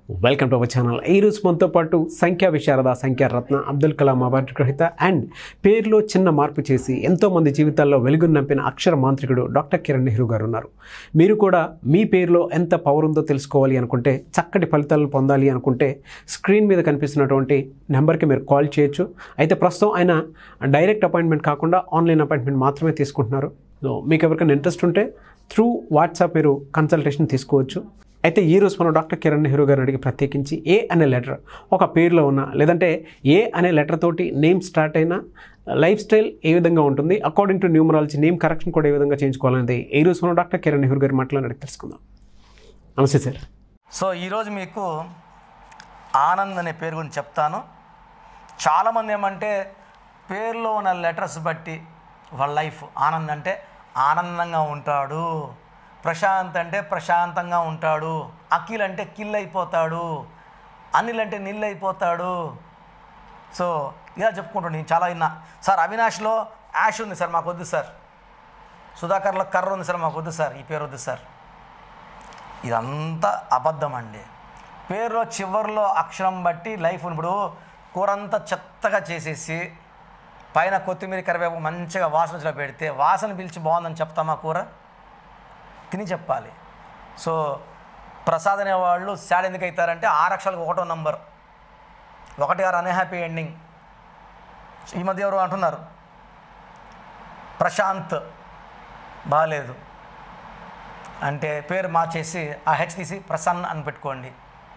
Welcome to our channel ఈ రోజు మనతో పాటు సంఖ్యా విశారద సంఖ్యా రత్న అబ్దుల్ కలాం అవార్డు గ్రహీత అండ్ పేరులో చిన్న మార్పు చేసి ఎంతోమంది జీవితాల్లో వెలుగును నంపిన అక్షర మాంత్రికుడు డాక్టర్ కిరణ్ నెహ్రూ గారు ఉన్నారు మీరు కూడా మీ పేరులో ఎంత పవర్ ఉందో తెలుసుకోవాలి అనుకుంటే చక్కటి ఫలితాలను పొందాలి అనుకుంటే స్క్రీన్ మీద కనిపిస్తున్నటువంటి నెంబర్కి మీరు కాల్ చేయొచ్చు అయితే ప్రస్తుతం ఆయన డైరెక్ట్ అపాయింట్మెంట్ కాకుండా ఆన్లైన్ అపాయింట్మెంట్ మాత్రమే తీసుకుంటున్నారు సో మీకు ఎవరికైనా ఇంట్రెస్ట్ ఉంటే త్రూ వాట్సాప్ మీరు కన్సల్టేషన్ తీసుకోవచ్చు అయితే ఈ రోజు మనం డాక్టర్ కిరణ్ నెహ్రూ గారిని అడిగి ప్రత్యేకించి ఏ అనే లెటర్ ఒక పేరులో ఉన్న లేదంటే ఏ అనే లెటర్ తోటి నేమ్ స్టార్ట్ అయిన లైఫ్ స్టైల్ ఏ విధంగా ఉంటుంది according to numerology name correction కూడా ఏ విధంగా చేయించుకోవాలనేది ఈ రోజు మనం డాక్టర్ కిరణ్ నెహ్రూ గారి మాటలను అడిగి తెలుసుకుందాం నమస్తే సార్ సో ఈరోజు మీకు ఆనంద్ అనే పేరు గురించి చెప్తాను చాలామంది ఏమంటే పేరులో ఉన్న లెటర్స్ బట్టి వాళ్ళ లైఫ్ ఆనంద్ అంటే ఆనందంగా ఉంటాడు ప్రశాంత్ అంటే ప్రశాంతంగా ఉంటాడు అఖిల్ అంటే కిల్ అయిపోతాడు అనిల్ అంటే నిల్ అయిపోతాడు సో ఇలా చెప్పుకుంటాను నేను చాలా విన్నా సార్ అవినాష్లో యాష్ ఉంది సార్ మాకు వద్దు సార్ సుధాకర్లో కర్ర ఉంది సార్ మాకు వద్దు సార్ ఈ పేరు వద్దు సార్ ఇదంతా అబద్ధం అండి పేరులో చివరిలో అక్షరం బట్టి లైఫ్ ఇప్పుడు కూర అంతా చెత్తగా చేసేసి పైన కొత్తిమీర కరివేపు మంచిగా వాసన వచ్చేలా పెడితే వాసన పిలిచి బాగుందని చెప్తామా కూర తిని చెప్పాలి సో ప్రసాద్ అనేవాళ్ళు సాడ్ ఎందుకు అవుతారంటే ఆరు అక్షరాలకు ఒకటో నంబర్ ఒకటి గారు అన్హ్యాపీ ఎండింగ్ ఈ మధ్య ఎవరు అంటున్నారు ప్రశాంత్ బాగాలేదు అంటే పేరు మార్చేసి ఆ హెచ్ తీసి ప్రసన్న అని పెట్టుకోండి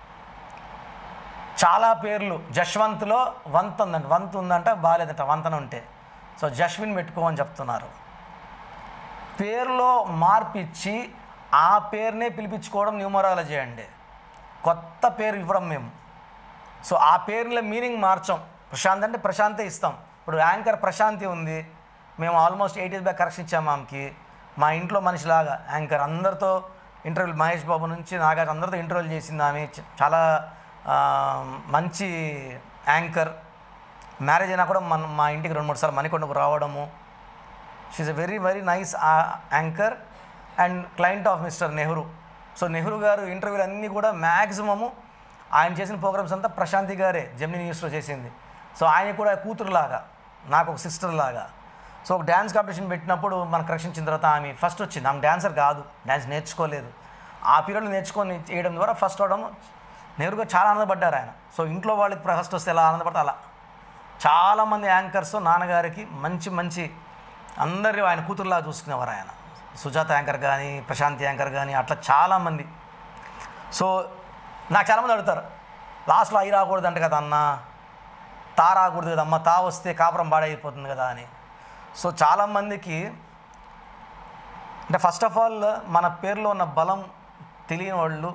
చాలా పేర్లు జశ్వంత్లో వంత్ ఉందంట వంత్ ఉందంట బాగాలేదంట వంతన ఉంటే సో జస్విన్ పెట్టుకోమని చెప్తున్నారు పేరులో మార్పు ఇచ్చి ఆ పేరునే పిలిపించుకోవడం న్యూమరాలజీ అండి కొత్త పేరు ఇవ్వడం మేము సో ఆ పేర్ల మీనింగ్ మార్చాం ప్రశాంత్ అంటే ప్రశాంతే ఇస్తాం ఇప్పుడు యాంకర్ ప్రశాంతి ఉంది మేము almost eight years back correction ఇచ్చాము ఆమెకి మా ఇంట్లో మనిషిలాగా యాంకర్ అందరితో ఇంటర్వ్యూలు మహేష్ బాబు నుంచి నాగార్జున అందరితో ఇంటర్వ్యూలు చేసింది ఆమె చ- చాలా ఆ, మంచి యాంకర్ మ్యారేజ్ అయినా కూడా మన మా ఇంటికి రెండు మూడు సార్లు మణికొండకు రావడము she's a very very nice anchor and client of mister Nehru so Nehru garu ఇంటర్వ్యూలు అన్నీ కూడా మ్యాక్సిమము ఆయన చేసిన ప్రోగ్రామ్స్ అంతా ప్రశాంతి గారే జెమిని న్యూస్లో చేసింది సో ఆయన కూడా కూతురులాగా నాకు ఒక సిస్టర్ లాగా సో ఒక డ్యాన్స్ కాంపిటీషన్ పెట్టినప్పుడు మనం కరెక్షన్ ఇచ్చిన తర్వాత ఆమె ఫస్ట్ వచ్చింది ఆమె డాన్సర్ కాదు డ్యాన్స్ నేర్చుకోలేదు ఆ పీరియడ్లో నేర్చుకొని చేయడం ద్వారా ఫస్ట్ అవడం నెహ్రూ గారు చాలా ఆనందపడ్డారు ఆయన సో ఇంట్లో వాళ్ళకి ఫస్ట్ వస్తే ఎలా ఆనందపడతా అలా చాలామంది యాంకర్స్ నాన్నగారికి మంచి మంచి అందరూ ఆయన కూతురులా చూసుకునేవారు ఆయన సుజాత యాంకర్ కానీ ప్రశాంత్ యాంకర్ కానీ అట్లా చాలామంది సో నాకు చాలామంది అడుగుతారు లాస్ట్లో అయి రాకూడదు అంట కదా అన్న తా రాకూడదు కదా అమ్మ తా వస్తే కాపురం బాడైపోతుంది కదా అని సో చాలామందికి అంటే ఫస్ట్ ఆఫ్ ఆల్ మన పేరులో ఉన్న బలం తెలియని వాళ్ళు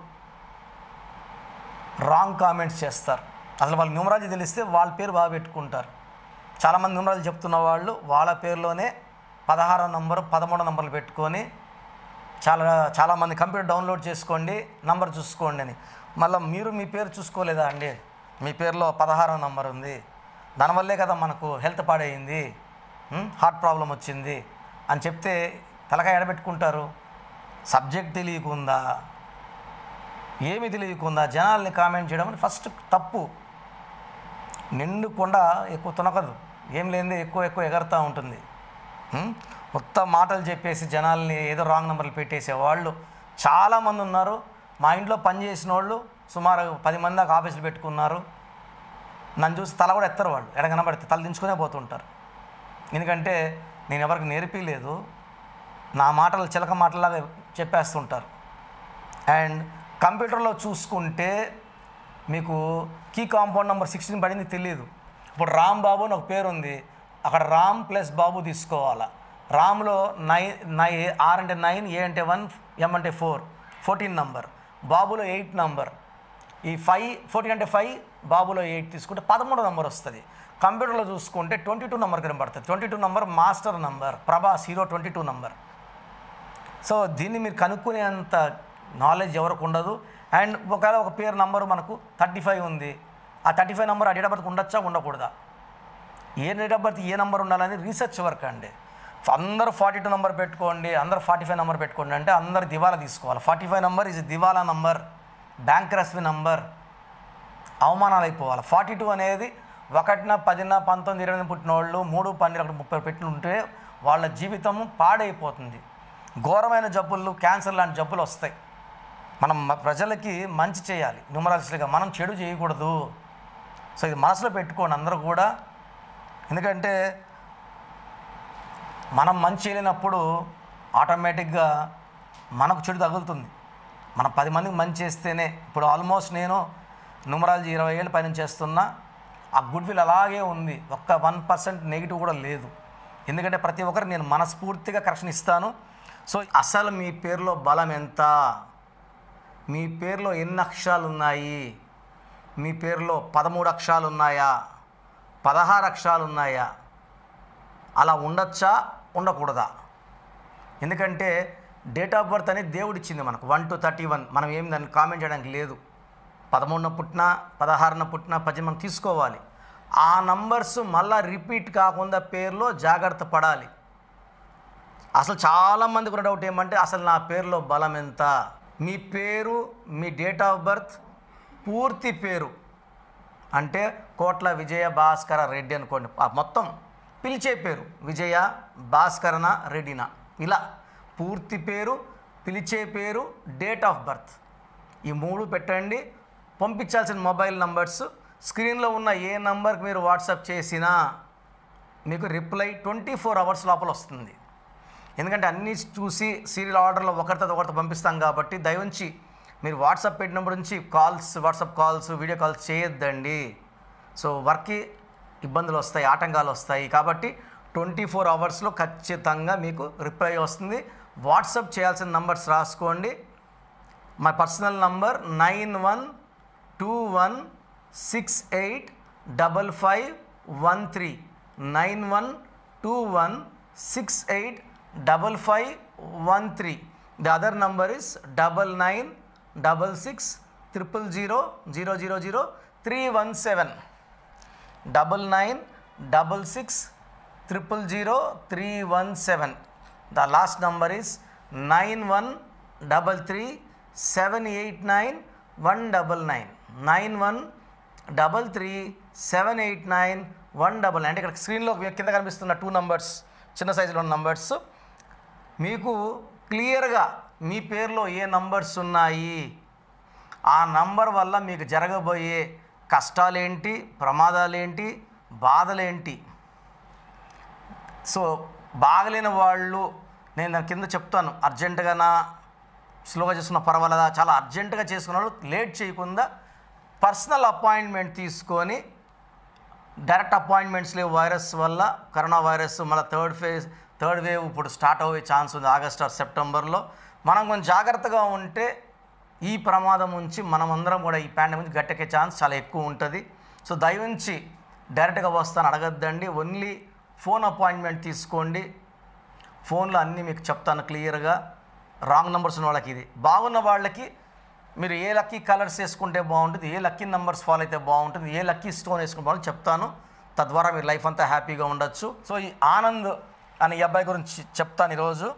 రాంగ్ కామెంట్స్ చేస్తారు అసలు వాళ్ళు న్యూమరాలజీ తెలిస్తే వాళ్ళ పేరు బాగా పెట్టుకుంటారు చాలామంది న్యూమరాలజీ చెప్తున్న వాళ్ళు వాళ్ళ పేరులోనే పదహారో నంబరు పదమూడో నంబర్లు పెట్టుకొని చాలా చాలామంది కంప్యూటర్ డౌన్లోడ్ చేసుకోండి నంబర్ చూసుకోండి అని మళ్ళీ మీరు మీ పేరు చూసుకోలేదా అండి మీ పేరులో పదహారో నంబర్ ఉంది దానివల్లే కదా మనకు హెల్త్ పాడైంది ఉమ్, హార్ట్ ప్రాబ్లం వచ్చింది అని చెప్తే తలకాయ ఎడబెట్టుకుంటారు సబ్జెక్ట్ తెలియకుందా ఏమి తెలియకుండా జనాల్ని కామెంట్ చేయడం అని ఫస్ట్ తప్పు నిండు కొండ ఎక్కువ తునకదు ఏం లేనిదే ఎక్కువ ఎక్కువ ఎగరుతూ ఉంటుంది హ్మ్? మొత్తం మాటలు చెప్పేసి జనాల్ని ఏదో రాంగ్ నెంబర్లు పెట్టేసే వాళ్ళు చాలామంది ఉన్నారు మా ఇంట్లో పనిచేసిన వాళ్ళు సుమారు పది మంది దాకా ఆఫీసులు పెట్టుకున్నారు నన్ను చూసి తల కూడా ఎత్తరు వాళ్ళు ఎడ కనబడితే తల దించుకునే పోతుంటారు ఎందుకంటే నేను ఎవరికి నేర్పిలేదు నా మాటలు చిలక మాటలాగా చెప్పేస్తుంటారు అండ్ కంప్యూటర్లో చూసుకుంటే మీకు కీ కాంపౌండ్ నెంబర్ సిక్స్టీన్ పడింది తెలియదు ఇప్పుడు రామ్ బాబు అని ఒక పేరు ఉంది అక్కడ రామ్ ప్లస్ బాబు తీసుకోవాలా రామ్లో నైన్ నై ఆర్ అంటే నైన్ ఏ అంటే వన్ ఎం అంటే ఫోర్ ఫోర్టీన్ నంబర్ బాబులో ఎయిట్ నంబర్ ఈ ఫైవ్ ఫోర్టీన్ అంటే ఫైవ్ బాబులో ఎయిట్ తీసుకుంటే పదమూడో నంబర్ వస్తుంది కంప్యూటర్లో చూసుకుంటే ట్వంటీ టూ నెంబర్ కనబడుతుంది twenty two number master number Prabhas hero twenty two number so దీన్ని మీరు కనుక్కునేంత నాలెడ్జ్ ఎవరికి ఉండదు అండ్ ఒకవేళ ఒక పేరు నంబరు మనకు థర్టీ ఫైవ్ ఉంది ఆ థర్టీ ఫైవ్ నెంబర్ ఆ డేట్ ఆఫ్ బర్త్ ఉండొచ్చా ఉండకూడదా ఏ డేట్ ఆఫ్ బర్త్ ఏ నెంబర్ ఉండాలని రీసెర్చ్ వర్క్ అండి అందరూ ఫార్టీ టూ నెంబర్ పెట్టుకోండి అందరూ ఫార్టీ ఫైవ్ నెంబర్ పెట్టుకోండి అంటే అందరు దివాలా తీసుకోవాలి ఫార్టీ ఫైవ్ నెంబర్ ఇస్ దివాలా నంబర్ బ్యాంక్ రస్వి నంబర్ అవమానాలు అయిపోవాలి ఫార్టీ టూ అనేది ఒకటిన పదిన పంతొమ్మిది ఇరవై పుట్టిన వాళ్ళు మూడు పన్నెండు ఒకటి ముప్పై పెట్టిన ఉంటే వాళ్ళ జీవితం పాడైపోతుంది ఘోరమైన జబ్బులు క్యాన్సర్ లాంటి జబ్బులు వస్తాయి మనం మ- ప్రజలకి మంచి చేయాలి న్యూమరాలజిస్ట్గా మనం చెడు చేయకూడదు సో ఇది మనసులో పెట్టుకోండి అందరూ కూడా ఎందుకంటే మనం మంచి చేయలేనప్పుడు ఆటోమేటిక్గా మనకు చెడు తగులుతుంది మనం పది మందికి మంచి చేస్తేనే ఇప్పుడు ఆల్మోస్ట్ నేను న్యూమరాలజీ ఇరవై ఏళ్ళు పైన చేస్తున్నా ఆ గుడ్ విల్ అలాగే ఉంది ఒక్క వన్ పర్సెంట్ నెగిటివ్ కూడా లేదు ఎందుకంటే ప్రతి ఒక్కరు నేను మనస్ఫూర్తిగా కరెక్షన్ ఇస్తాను సో అసలు మీ పేరులో బలం ఎంత మీ పేరులో ఎన్ని అక్షరాలు ఉన్నాయి మీ పేరులో పదమూడు అక్షరాలు ఉన్నాయా పదహారు అక్షరాలు ఉన్నాయా అలా ఉండొచ్చా ఉండకూడదా ఎందుకంటే డేట్ ఆఫ్ బర్త్ అనేది దేవుడు ఇచ్చింది మనకు వన్ టు థర్టీ వన్ మనం ఏం దాన్ని కామెంట్ చేయడానికి లేదు పదమూడున పుట్టినా పదహారున పుట్టినా పద్దెనిమిది మనం తీసుకోవాలి ఆ నంబర్స్ మళ్ళా రిపీట్ కాకుండా పేరులో జాగ్రత్త పడాలి అసలు చాలామందికి ఉన్న డౌట్ ఏమంటే అసలు నా పేరులో బలం ఎంత మీ పేరు మీ డేట్ ఆఫ్ బర్త్ పూర్తి పేరు అంటే కోట్ల విజయ భాస్కర రెడ్డి అనుకోండి ఆ మొత్తం పిలిచే పేరు విజయ భాస్కరన రెడ్డిన ఇలా పూర్తి పేరు పిలిచే పేరు డేట్ ఆఫ్ బర్త్ ఈ మూడు పెట్టండి పంపించాల్సిన మొబైల్ నంబర్స్ స్క్రీన్లో ఉన్న ఏ నంబర్కి మీరు వాట్సాప్ చేసినా మీకు రిప్లై ట్వంటీ ఫోర్ అవర్స్ లోపల వస్తుంది ఎందుకంటే అన్నీ చూసి సీరియల్ ఆర్డర్లో ఒకరి తర్వాత ఒకరితో పంపిస్తాం కాబట్టి దయవుంచి మీరు వాట్సాప్ పెట్టినప్పటి నుంచి calls WhatsApp calls video calls చేయొద్దండి సో వర్క్కి ఇబ్బందులు వస్తాయి ఆటంకాలు వస్తాయి కాబట్టి ట్వంటీ ఫోర్ అవర్స్లో ఖచ్చితంగా మీకు రిప్లై వస్తుంది వాట్సాప్ చేయాల్సిన నంబర్స్ రాసుకోండి my personal number nine one two one six eight double five one three nine one two one six eight double five one three the other number is double nine double six triple zero zero zero zero three one seven double nine double six triple zero three one seven the last number is nine one double three seven eight nine one double nine nine one double three seven eight nine one double nine అంటే ఇక్కడ స్క్రీన్లో కింద కనిపిస్తున్న two numbers చిన్న సైజులో ఉన్న numbers మీకు క్లియర్గా మీ పేరులో ఏ నంబర్స్ ఉన్నాయి ఆ నంబర్ వల్ల మీకు జరగబోయే కష్టాలేంటి ప్రమాదాలేంటి బాధలేంటి సో బాగలేని వాళ్ళు నేను దాని కింద చెప్తాను అర్జెంటుగా నా స్లోగా చేసుకున్న పర్వాలేదా చాలా అర్జెంటుగా చేసుకున్న వాళ్ళు లేట్ చేయకుండా పర్సనల్ అపాయింట్మెంట్ తీసుకొని డైరెక్ట్ అపాయింట్మెంట్స్ లేవు వైరస్ వల్ల కరోనా వైరస్ మళ్ళీ థర్డ్ ఫేజ్ థర్డ్ వేవ్ ఇప్పుడు స్టార్ట్ అయ్యే ఛాన్స్ ఉంది ఆగస్ట్ ఆర్ సెప్టెంబర్లో మనం కొంచెం జాగ్రత్తగా ఉంటే ఈ ప్రమాదం నుంచి మనం అందరం కూడా ఈ పాండమిక్ నుంచి గట్టెక్కే ఛాన్స్ చాలా ఎక్కువ ఉంటుంది సో దయవుంచి డైరెక్ట్గా వస్తాను అడగద్దండి ఓన్లీ ఫోన్ అపాయింట్మెంట్ తీసుకోండి ఫోన్లో అన్నీ మీకు చెప్తాను క్లియర్గా రాంగ్ నెంబర్స్ ఉన్న వాళ్ళకి ఇది బాగున్న వాళ్ళకి మీరు ఏ లక్కీ కలర్స్ వేసుకుంటే బాగుంటుంది ఏ లక్కీ నెంబర్స్ ఫాలో అయితే బాగుంటుంది ఏ లక్కీ స్టోన్ వేసుకుంటే బాగుంటుంది చెప్తాను తద్వారా మీరు లైఫ్ అంతా హ్యాపీగా ఉండొచ్చు సో ఈ ఆనంద్ అనే ఈ అబ్బాయి గురించి చెప్తాను ఈరోజు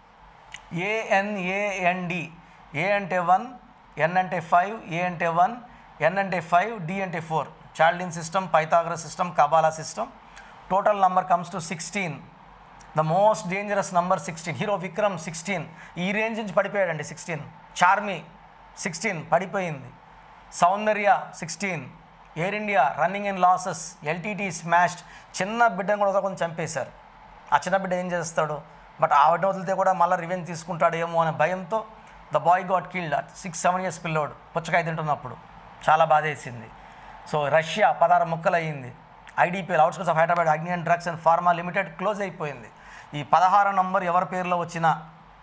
ఏఎన్ఏఎన్డి ఏ అంటే వన్ ఎన్ అంటే ఫైవ్ ఏ అంటే వన్ ఎన్ అంటే ఫైవ్ డి అంటే four Chaldean system Pythagoras system Kabbalah system total number comes to sixteen the most dangerous number sixteen hero Vikram sixteen ఈ రేంజ్ నుంచి పడిపోయాడండి సిక్స్టీన్ చార్మి సిక్స్టీన్ పడిపోయింది Soundarya sixteen Air India running in losses LTT smashed చిన్న బిడ్డను కూడా కొంచెం చంపేశారు ఆ చిన్న బిడ్డ ఏం చేస్తాడు బట్ ఆవిడ వదిలితే కూడా మళ్ళీ రివెంజ్ తీసుకుంటాడేమో అనే భయంతో the boy got killed six seven years పిల్లోడు పుచ్చకాయ తింటున్నప్పుడు చాలా బాధేసింది సో రష్యా పదహారు ముక్కలు అయ్యింది IDPL outskirts of Hyderabad Agni and Drugs and Pharma Limited close అయిపోయింది ఈ పదహారు నంబర్ ఎవరి పేరులో వచ్చినా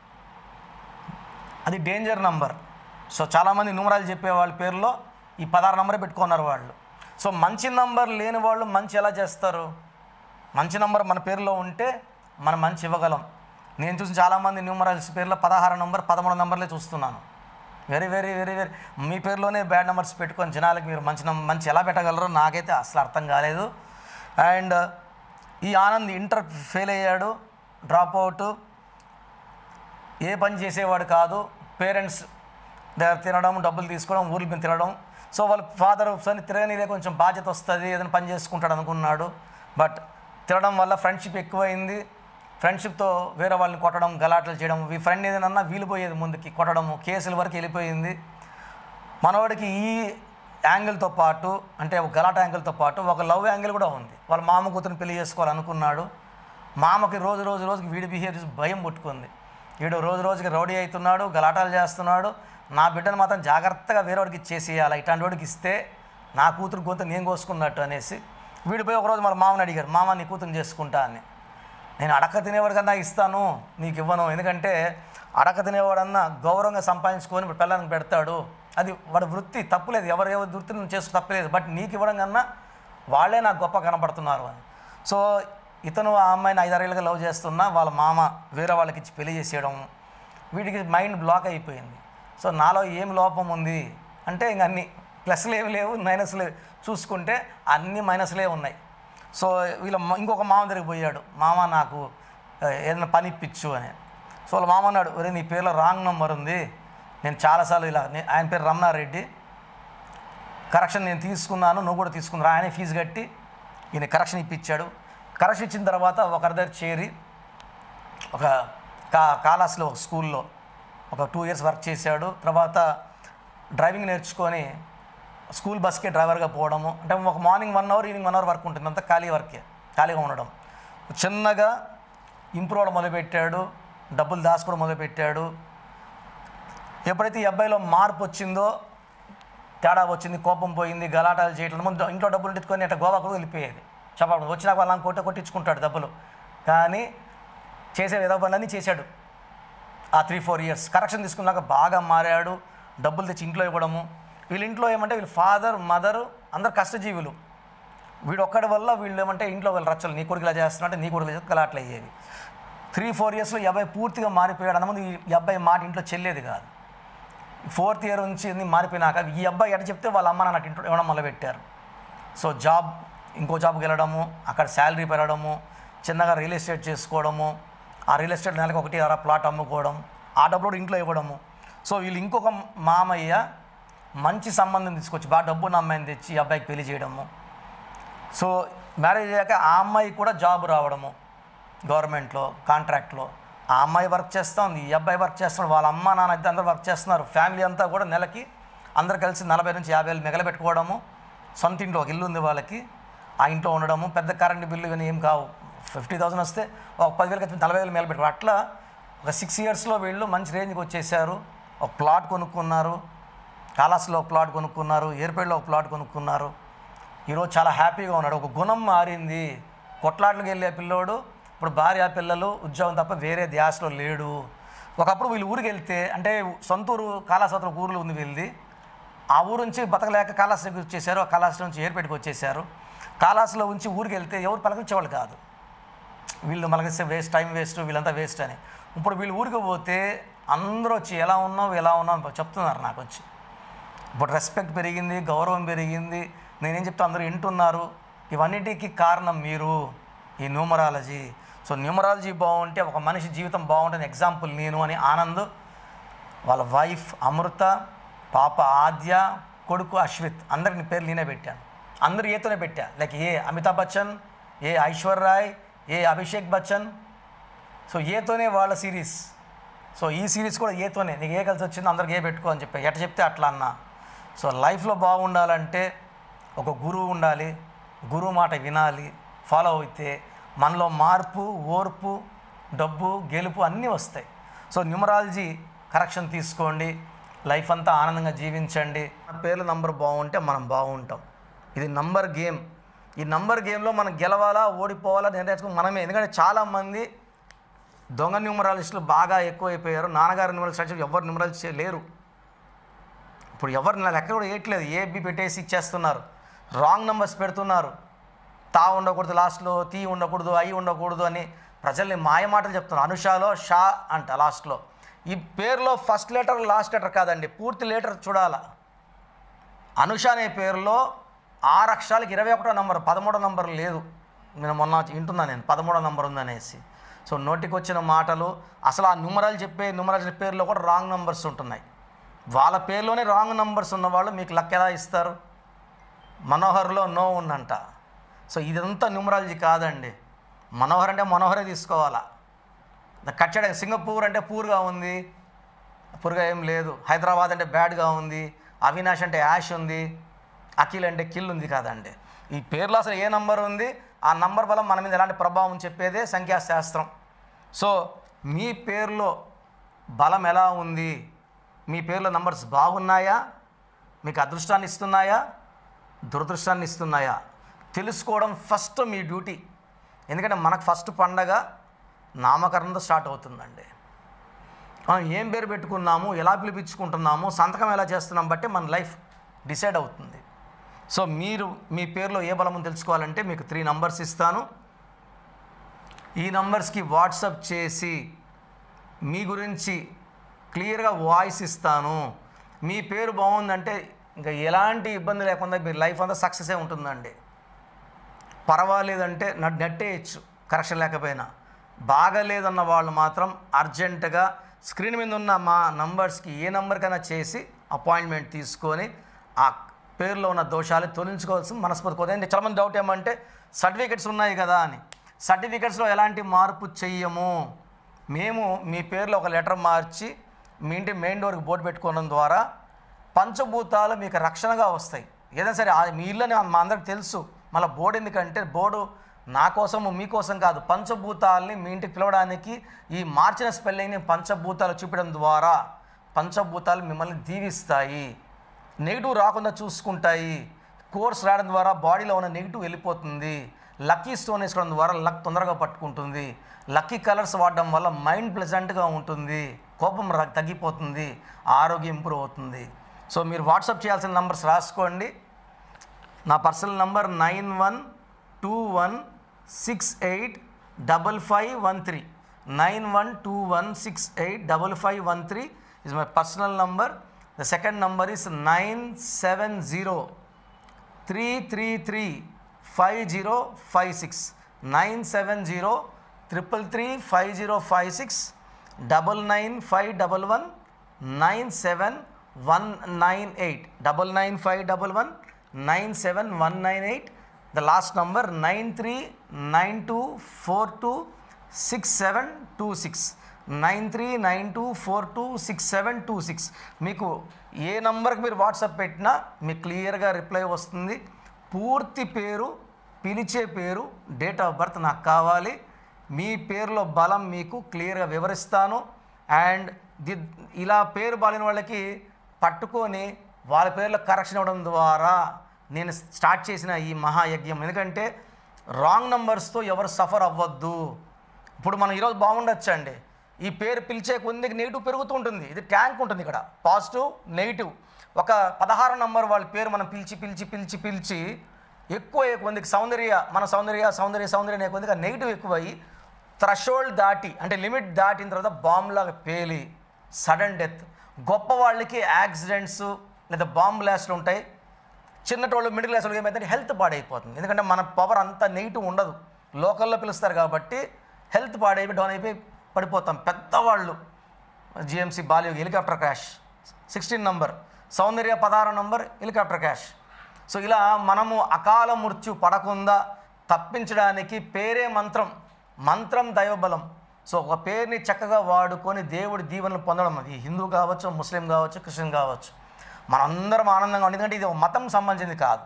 అది డేంజర్ నంబర్ సో చాలామంది న్యూమరాలు చెప్పే వాళ్ళ పేరులో ఈ పదహారు నంబరే పెట్టుకున్నారు వాళ్ళు సో మంచి నంబర్ లేని వాళ్ళు మంచి ఎలా చేస్తారు మంచి నంబర్ మన పేరులో ఉంటే మనం మంచి ఇవ్వగలం నేను చూసిన చాలామంది న్యూమరల్స్ పేర్లో పదహారు నంబర్ పదమూడు నంబర్లే చూస్తున్నాను వెరీ వెరీ వెరీ వెరీ మీ పేరులోనే బ్యాడ్ నెంబర్స్ పెట్టుకొని జనాలకి మీరు మంచి నం మంచి ఎలా పెట్టగలరో నాకైతే అసలు అర్థం కాలేదు అండ్ ఈ ఆనంద్ ఇంటర్ ఫెయిల్ అయ్యాడు డ్రాప్ అవుట్ ఏ పని చేసేవాడు కాదు పేరెంట్స్ దగ్గర తినడం డబ్బులు తీసుకోవడం ఊర్ల మీద తినడం సో వాళ్ళ ఫాదర్ సరే తిరగనీలే కొంచెం బాధ్యత వస్తుంది ఏదైనా పని చేసుకుంటాడు అనుకున్నాడు బట్ తినడం వల్ల ఫ్రెండ్షిప్ ఎక్కువైంది ఫ్రెండ్షిప్తో వేరే వాళ్ళని కొట్టడం గలాటలు చేయడం ఈ ఫ్రెండ్ ఏదైనా వీలిపోయేది ముందుకి కొట్టడము కేసుల వరకు వెళ్ళిపోయింది మనవాడికి ఈ యాంగిల్తో పాటు అంటే ఒక గలాట యాంగిల్తో పాటు ఒక లవ్ యాంగిల్ కూడా ఉంది వాళ్ళ మామ కూతురుని పెళ్లి చేసుకోవాలనుకున్నాడు మామకి రోజు రోజు రోజుకి వీడి బిహేవ్ చూసి భయం పుట్టుకుంది వీడు రోజు రోజుకి రౌడీ అవుతున్నాడు గలాటాలు చేస్తున్నాడు నా బిడ్డను మాత్రం జాగ్రత్తగా వేరేవాడికి ఇచ్చేసేయాలి ఇట్లాంటి వాడికి ఇస్తే నా కూతురు గొంతు నేను కోసుకున్నట్టు అనేసి వీడు పోయి ఒకరోజు మన మామని అడిగారు మామ నీ కూతురు చేసుకుంటా అని నేను అడక తినేవాడికన్నా ఇస్తాను నీకు ఇవ్వను ఎందుకంటే అడక తినేవాడన్నా గౌరవంగా సంపాదించుకొని ఇప్పుడు పిల్లలకు పెడతాడు అది వాడి వృత్తి తప్పులేదు ఎవరు ఎవరి వృత్తిని చేస్తూ తప్పులేదు బట్ నీకు ఇవ్వడం కన్నా వాళ్ళే నాకు గొప్ప కనపడుతున్నారు అని సో ఇతను ఆ అమ్మాయిని ఐదారేళ్ళుగా లవ్ చేస్తున్నా వాళ్ళ మామ వేరే వాళ్ళకి ఇచ్చి పెళ్లి చేసేయడం వీడికి మైండ్ బ్లాక్ అయిపోయింది సో నాలో ఏం లోపం ఉంది అంటే ఇంక అన్ని ప్లస్లు ఏమి లేవు మైనస్లు చూసుకుంటే అన్ని మైనస్లే ఉన్నాయి సో వీళ్ళ మ- ఇంకొక మామ దగ్గరికి పోయాడు మామ నాకు ఆ, ఏదైనా పని ఇప్పించు అని సో వాళ్ళ మామ అన్నాడు ఒరే నీ పేరులో రాంగ్ నెంబర్ ఉంది నేను చాలాసార్లు ఇలా నే- ఆయన పేరు రమణారెడ్డి కరెక్షన్ నేను తీసుకున్నాను నువ్వు కూడా తీసుకున్నా ఆయనే ఫీజు కట్టి ఈయన కరెక్షన్ ఇప్పించాడు కరెక్షన్ ఇచ్చిన తర్వాత ఒకరి దగ్గర చేరి ఒక కా కాలాస్లో ఒక స్కూల్లో ఒక టూ ఇయర్స్ వర్క్ చేశాడు తర్వాత డ్రైవింగ్ నేర్చుకొని స్కూల్ బస్కే డ్రైవర్గా పోవడము అంటే ఒక morning one hour evening one hour work ఉంటుంది అంతా ఖాళీ వర్కే ఖాళీగా ఉండడం చిన్నగా ఇంప్రూవ్ అవ్వడం మొదలుపెట్టాడు డబ్బులు దాచుకోవడం మొదలుపెట్టాడు ఎప్పుడైతే ఈ అబ్బాయిలో మార్పు వచ్చిందో తేడా వచ్చింది కోపం పోయింది గలాటాలు చేయటం ముందు ఇంట్లో డబ్బులు పెట్టుకొని అట్లా గోవాకు వెళ్ళిపోయేది చెప్పడం వచ్చినాక వాళ్ళని కొట్ట కొట్టించుకుంటాడు డబ్బులు కానీ చేసే విధ పనులన్నీ చేశాడు ఆ త్రీ ఫోర్ ఇయర్స్ కరెక్షన్ తీసుకున్నాక బాగా మారాడు డబ్బులు తెచ్చి ఇంట్లో ఇవ్వడము వీళ్ళ ఇంట్లో ఏమంటే వీళ్ళ ఫాదర్ మదర్ అందరు కష్టజీవులు వీడు ఒక్కడి వల్ల వీళ్ళు ఏమంటే ఇంట్లో వీళ్ళు రచ్చలు నీ కొడుకు ఇలా చేస్తున్నట్టే నీ కొడుకు ఇలా గలాట్లు అయ్యేవి త్రీ ఫోర్ ఇయర్స్లో ఈ అబ్బాయి పూర్తిగా మారిపోయాడు అంతమంది ఈ అబ్బాయి మాట ఇంట్లో చెల్లేది కాదు ఫోర్త్ ఇయర్ నుంచి అన్ని మారిపోయినాక ఈ అబ్బాయి ఎట చెప్తే వాళ్ళ అమ్మ నాన్న ఇంట్లో ఇవ్వడం మొదలుపెట్టారు సో జాబ్ ఇంకో జాబ్కి వెళ్ళడము అక్కడ శాలరీ పెరగడము చిన్నగా రియల్ ఎస్టేట్ చేసుకోవడము ఆ రియల్ ఎస్టేట్ నెలకు ఒకటి అర ప్లాట్ అమ్ముకోవడం ఆ డబ్బులు కూడా ఇంట్లో ఇవ్వడము సో వీళ్ళు ఇంకొక మామయ్య మంచి సంబంధం తీసుకొచ్చి బాగా డబ్బున్న అమ్మాయిని తెచ్చి ఈ అబ్బాయికి పెళ్లి చేయడము సో మ్యారేజ్ అయ్యాక ఆ అమ్మాయి కూడా జాబ్ రావడము గవర్నమెంట్లో కాంట్రాక్ట్లో ఆ అమ్మాయి వర్క్ చేస్తూ ఉంది ఈ అబ్బాయి వర్క్ చేస్తున్నాడు వాళ్ళ అమ్మ నాన్న అయితే అందరూ వర్క్ చేస్తున్నారు ఫ్యామిలీ అంతా కూడా నెలకి అందరు కలిసి నలభై నుంచి యాభై వేలు మిగలబెట్టుకోవడము సొంత ఇంట్లో ఒక ఇల్లు ఉంది వాళ్ళకి ఆ ఇంట్లో ఉండడము పెద్ద కరెంట్ బిల్లు ఇవన్నీ ఏం కావు ఫిఫ్టీ థౌసండ్ వస్తే ఒక పదివేలకి అయితే నలభై వేలు మిగలబెట్టుకో అట్లా ఒక సిక్స్ ఇయర్స్లో వీళ్ళు మంచి రేంజ్కి వచ్చేసారు ఒక ప్లాట్ కొనుక్కున్నారు కాలాస్లో ఒక ప్లాట్ కొనుక్కున్నారు ఏర్పేడలో ఒక ప్లాట్ కొనుక్కున్నారు ఈరోజు చాలా హ్యాపీగా ఉన్నాడు ఒక గుణం మారింది కొట్లాట్లకు వెళ్ళే పిల్లోడు ఇప్పుడు భార్య పిల్లలు ఉద్యోగం తప్ప వేరే ధ్యాసలో లేడు ఒకప్పుడు వీళ్ళు ఊరికి వెళ్తే అంటే సొంత ఊరు కాళాసత్ర ఊర్లో ఉంది వీళ్ళది ఆ ఊరు నుంచి బతకలేక కాళాస్ దగ్గరికి వచ్చేసారు ఆ కాళాస్ నుంచి ఏర్పేటకి వచ్చేసారు కాళాస్లో ఉంచి ఊరికి వెళ్తే ఎవరు పలకరించేవాళ్ళు కాదు వీళ్ళు మనకిస్తే వేస్ట్ టైం వేస్ట్ వీళ్ళంతా వేస్ట్ అని ఇప్పుడు వీళ్ళు ఊరికి పోతే అందరూ వచ్చి ఎలా ఉన్నావు ఎలా ఉన్నావు అని చెప్తున్నారు నాకు వచ్చి ఇప్పుడు రెస్పెక్ట్ పెరిగింది గౌరవం పెరిగింది నేనేం చెప్తా అందరూ వింటున్నారు ఇవన్నిటికీ కారణం మీరు ఈ న్యూమరాలజీ సో న్యూమరాలజీ బాగుంటే ఒక మనిషి జీవితం బాగుంటుంది ఎగ్జాంపుల్ నేను అని ఆనంద్ వాళ్ళ వైఫ్ అమృత పాప ఆద్య కొడుకు అశ్విత్ అందరికి పేర్లు నేనే పెట్టాను అందరూ ఏతోనే పెట్టా like A Amitabh Bachchan A Aishwarya Rai A Abhishek Bachchan so ఏతోనే వాళ్ళ సిరీస్ సో ఈ సిరీస్ కూడా ఏతోనే నీకు ఏ కలిసి వచ్చిందో అందరికి ఏ పెట్టుకో అని చెప్పి ఎట చెప్తే అట్లా అన్నా సో లైఫ్లో బాగుండాలంటే ఒక గురువు ఉండాలి గురువు మాట వినాలి ఫాలో అయితే మనలో మార్పు ఓర్పు డబ్బు గెలుపు అన్నీ వస్తాయి సో న్యూమరాలజీ కరెక్షన్ తీసుకోండి లైఫ్ అంతా ఆనందంగా జీవించండి మన పేర్ల నంబర్ బాగుంటే మనం బాగుంటాం ఇది నంబర్ గేమ్ ఈ నంబర్ గేమ్లో మనం గెలవాలా ఓడిపోవాలా నిర్ణయించుకుని మనమే ఎందుకంటే చాలామంది దొంగ న్యూమరాలిస్టులు బాగా ఎక్కువైపోయారు నాన్నగారు న్యూమరాలిస్ట్ ఎవరు న్యూమరాలిస్ట్ లేరు ఇప్పుడు ఎవరు నా లెక్క కూడా వేయట్లేదు ఏ బి పెట్టేసి ఇచ్చేస్తున్నారు రాంగ్ నెంబర్స్ పెడుతున్నారు తా ఉండకూడదు లాస్ట్లో తీ ఉండకూడదు ఐ ఉండకూడదు అని ప్రజల్ని మాయ మాటలు చెప్తున్నారు అనుషాలో షా అంట లాస్ట్లో ఈ పేరులో ఫస్ట్ లెటర్ లాస్ట్ లెటర్ కాదండి పూర్తి లెటర్ చూడాలా అనుష అనే పేరులో ఆరు అక్షరాలకి ఇరవై ఒకటో నంబర్ పదమూడో నంబర్ లేదు నేను మొన్న వింటున్నాను నేను పదమూడో నంబర్ ఉందనేసి సో నోటికి వచ్చిన మాటలు అసలు ఆ న్యూమరాలు చెప్పే న్యూమరాలు పేరులో కూడా రాంగ్ నంబర్స్ ఉంటున్నాయి వాళ్ళ పేరులోనే రాంగ్ నంబర్స్ ఉన్నవాళ్ళు మీకు లక్ ఎలా ఇస్తారు మనోహర్లో నో ఉందంట సో ఇదంతా న్యూమరాలజీ కాదండి మనోహర్ అంటే మనోహరే తీసుకోవాలా కట్ చేయడం సింగపూర్ అంటే పూర్గా ఉంది పూర్గా ఏం లేదు హైదరాబాద్ అంటే బ్యాడ్గా ఉంది అవినాష్ అంటే యాష్ ఉంది అఖిల్ అంటే కిల్ ఉంది కాదండి ఈ పేర్లో అసలు ఏ నంబర్ ఉంది ఆ నంబర్ వల్ల మన మీద ఎలాంటి ప్రభావం చెప్పేదే సంఖ్యాశాస్త్రం సో మీ పేరులో బలం ఎలా ఉంది మీ పేర్లో నంబర్స్ బాగున్నాయా మీకు అదృష్టాన్ని ఇస్తున్నాయా దురదృష్టాన్ని ఇస్తున్నాయా తెలుసుకోవడం ఫస్ట్ మీ డ్యూటీ ఎందుకంటే మనకు ఫస్ట్ పండగ నామకరణంతో స్టార్ట్ అవుతుందండి మనం ఏం పేరు పెట్టుకున్నాము ఎలా పిలిపించుకుంటున్నాము సంతకం ఎలా చేస్తున్నాం బట్టి మన లైఫ్ డిసైడ్ అవుతుంది సో మీరు మీ పేరులో ఏ బలం ఉందో తెలుసుకోవాలంటే మీకు త్రీ నంబర్స్ ఇస్తాను ఈ నంబర్స్కి వాట్సప్ చేసి మీ గురించి క్లియర్గా వాయిస్ ఇస్తాను మీ పేరు బాగుందంటే ఇంకా ఎలాంటి ఇబ్బంది లేకుండా మీ లైఫ్ అంతా సక్సెసే ఉంటుందండి పర్వాలేదంటే నన్ను నెట్టేయచ్చు కరెక్షన్ లేకపోయినా బాగలేదన్న వాళ్ళు మాత్రం అర్జెంటుగా స్క్రీన్ మీద ఉన్న మా నంబర్స్కి ఏ నంబర్కైనా చేసి అపాయింట్మెంట్ తీసుకొని ఆ పేరులో ఉన్న దోషాలు తొలగించుకోవాల్సి మనస్ఫూర్తి కోరుతుంది చాలామంది డౌట్ ఏమంటే సర్టిఫికెట్స్ ఉన్నాయి కదా అని సర్టిఫికెట్స్లో ఎలాంటి మార్పు చెయ్యము మేము మీ పేరులో ఒక లెటర్ మార్చి మీ ఇంటి మెయిన్ డోర్కి బోర్డు పెట్టుకోవడం ద్వారా పంచభూతాలు మీకు రక్షణగా వస్తాయి ఏదైనా సరే ఆ- మీ ఇల్లు అని మా అందరికి తెలుసు మళ్ళీ బోర్డు ఎందుకంటే బోర్డు నా కోసము మీకోసం కాదు పంచభూతాలని మీ ఇంటికి పిలవడానికి ఈ మార్చిన స్పెల్లింగ్ని పంచభూతాలు చూపించడం ద్వారా పంచభూతాలు మిమ్మల్ని దీవిస్తాయి నెగిటివ్ రాకుండా చూసుకుంటాయి కోర్స్ రాయడం ద్వారా బాడీలో ఉన్న నెగిటివ్ వెళ్ళిపోతుంది లక్కీ స్టోన్ వేసుకోవడం ద్వారా లక్ తొందరగా పట్టుకుంటుంది లక్కీ కలర్స్ వాడడం వల్ల మైండ్ ప్లెజెంట్గా ఉంటుంది కోపం ర- తగ్గిపోతుంది ఆరోగ్యం ఇంప్రూవ్ అవుతుంది సో మీరు వాట్సాప్ చేయాల్సిన నంబర్స్ రాసుకోండి నా personal number nine one two one six eight double five one three nine one two one six eight double five one three is my personal number the second number is nine seven zero three three three five zero five six nine seven zero triple three five zero five six double nine five double one nine seven one nine eight double nine five double one nine seven one nine eight the last number nine three nine two four two six seven two six nine three nine two four two six seven two six మీకు ఏ నంబర్కి మీరు WhatsApp పెట్టినా మీకు క్లియర్గా reply వస్తుంది పూర్తి పేరు పిలిచే పేరు డేట్ ఆఫ్ బర్త్ నాకు కావాలి మీ పేరులో బలం మీకు క్లియర్గా వివరిస్తాను అండ్ ది ఇలా పేరు బాలిన వాళ్ళకి పట్టుకొని వాళ్ళ పేర్లో కరెక్షన్ ఇవ్వడం ద్వారా నేను స్టార్ట్ చేసిన ఈ మహాయజ్ఞం ఎందుకంటే రాంగ్ నంబర్స్తో ఎవరు సఫర్ అవ్వద్దు ఇప్పుడు మనం ఈరోజు బాగుండొచ్చు అండి ఈ పేరు పిలిచే కొద్దికి నెగిటివ్ పెరుగుతూ ఉంటుంది ఇది ట్యాంక్ ఉంటుంది ఇక్కడ పాజిటివ్ నెగిటివ్ ఒక పదహారు నంబర్ వాళ్ళ పేరు మనం పిలిచి పిలిచి పిలిచి పిలిచి ఎక్కువ కొందికి సౌందర్య మన సౌందర్య సౌందర్య సౌందర్య అనే కొద్దిగా నెగిటివ్ ఎక్కువయ్యి థ్రెషోల్డ్ దాటి అంటే లిమిట్ దాటిన తర్వాత బాంబ్ లాగా పేలి సడన్ డెత్ గొప్ప వాళ్ళకి యాక్సిడెంట్స్ లేదా బాంబ్ బ్లాస్ట్లు ఉంటాయి చిన్నటోళ్ళు మిడిల్ క్లాస్ వాళ్ళకి ఏమైతే హెల్త్ పాడైపోతుంది ఎందుకంటే మన పవర్ అంత నెగిటివ్ ఉండదు లోకల్లో పిలుస్తారు కాబట్టి హెల్త్ పాడైపోయి డౌన్ అయిపోయి పడిపోతాం పెద్దవాళ్ళు జిఎంసీ బాలి helicopter crash sixteen number Soundarya పదహారు నంబర్ హెలికాప్టర్ క్రాష్ సో ఇలా మనము అకాల మృత్యు పడకుండా తప్పించడానికి పేరే మంత్రం మంత్రం దైవబలం సో ఒక పేరుని చక్కగా వాడుకొని దేవుడి దీవెనలు పొందడం అది హిందూ కావచ్చు ముస్లిం కావచ్చు క్రిస్టియన్ కావచ్చు మనందరం ఆనందంగా ఉంది ఎందుకంటే ఇది ఒక మతం సంబంధించింది కాదు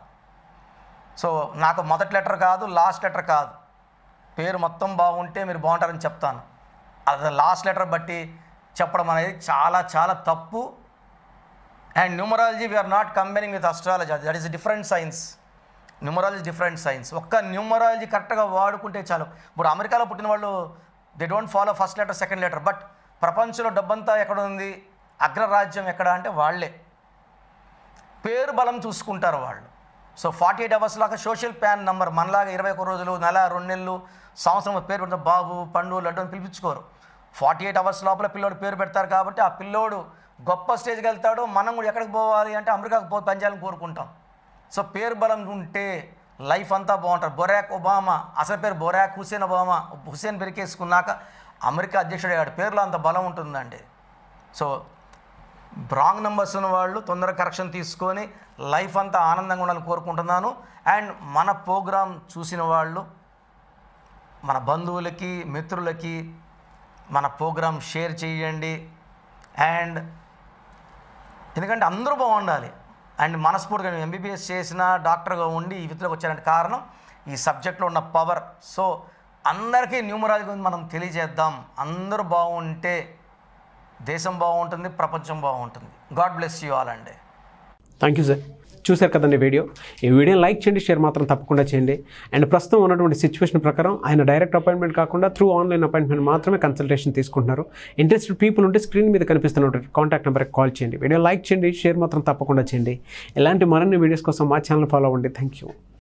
సో నాకు మొదటి లెటర్ కాదు లాస్ట్ లెటర్ కాదు పేరు మొత్తం బాగుంటే మీరు బాగుంటారని చెప్తాను అది లాస్ట్ లెటర్ బట్టి చెప్పడం అనేది చాలా చాలా తప్పు and numerology we're not combining with astrology that is different science numerology different science ఒక్క న్యూమరాలజీ కరెక్ట్గా వాడుకుంటే చాలు ఇప్పుడు అమెరికాలో పుట్టిన వాళ్ళు they don't follow first letter second letter but ప్రపంచంలో డబ్బంతా ఎక్కడ ఉంది అగ్రరాజ్యం ఎక్కడ అంటే వాళ్ళే పేరు బలం చూసుకుంటారు వాళ్ళు సో ఫార్టీ ఎయిట్ అవర్స్ లాగా సోషల్ ప్యాన్ నంబర్ మనలాగా ఇరవై ఒక్క రోజులు నెల రెండు నెలలు సంవత్సరం పేరు పెడతారు బాబు పండు లడ్డు అని పిలిపించుకోరు ఫార్టీ ఎయిట్ అవర్స్ లోపల పిల్లోడు పేరు పెడతారు కాబట్టి ఆ పిల్లోడు గొప్ప స్టేజ్కి వెళ్తాడు మనం కూడా ఎక్కడికి పోవాలి అంటే అమెరికాకు పో పనిచేయాలని కోరుకుంటాం సో పేరు బలం ఉంటే లైఫ్ అంతా బాగుంటారు బొరాక్ ఒబామా అసలు పేరు బొరాక్ హుసేన్ ఒబామా హుసేన్ పెరికేసుకున్నాక అమెరికా అధ్యక్షుడు అయ్యాడు పేరులో అంత బలం ఉంటుందండి సో రాంగ్ నెంబర్స్ ఉన్న వాళ్ళు తొందరగా కరెక్షన్ తీసుకొని లైఫ్ అంతా ఆనందంగా ఉండాలని కోరుకుంటున్నాను అండ్ మన ప్రోగ్రామ్ చూసిన వాళ్ళు మన బంధువులకి మిత్రులకి మన ప్రోగ్రామ్ షేర్ చేయండి అండ్ ఎందుకంటే అందరూ బాగుండాలి అండ్ మనస్ఫూర్తిగా నేను ఎంబీబీఎస్ చేసిన డాక్టర్గా ఉండి ఈ వృత్తిలోకి వచ్చానంటే కారణం ఈ సబ్జెక్ట్లో ఉన్న పవర్ సో అందరికీ న్యూమరాలజీ గురించి మనం తెలియజేద్దాం అందరూ బాగుంటే దేశం బాగుంటుంది ప్రపంచం బాగుంటుంది గాడ్ బ్లెస్ యూ ఆల్ అండి థ్యాంక్ యూ సార్ చూశారు కదండి వీడియో ఈ వీడియోని లైక్ చేయండి షేర్ మాత్రం తప్పకుండా చేయండి అండ్ ప్రస్తుతం ఉన్నటువంటి సిచ్యువేషన్ ప్రకారం ఆయన డైరెక్ట్ అపాయింట్మెంట్ కాకుండా త్రూ ఆన్లైన్ అపాయింట్మెంట్ మాత్రమే కన్సల్టేషన్ తీసుకుంటున్నారు ఇంట్రెస్టెడ్ పీపుల్ ఉంటే స్క్రీన్ మీద కనిపిస్తున్నటువంటి కాంటాక్ట్ నెంబర్కి కాల్ చేయండి వీడియో లైక్ చేయండి షేర్ మాత్రం తప్పకుండా చేయండి ఇలాంటి మరిన్ని వీడియోస్ కోసం మా ఛానల్ ఫాలో అవ్వండి థ్యాంక్ యూ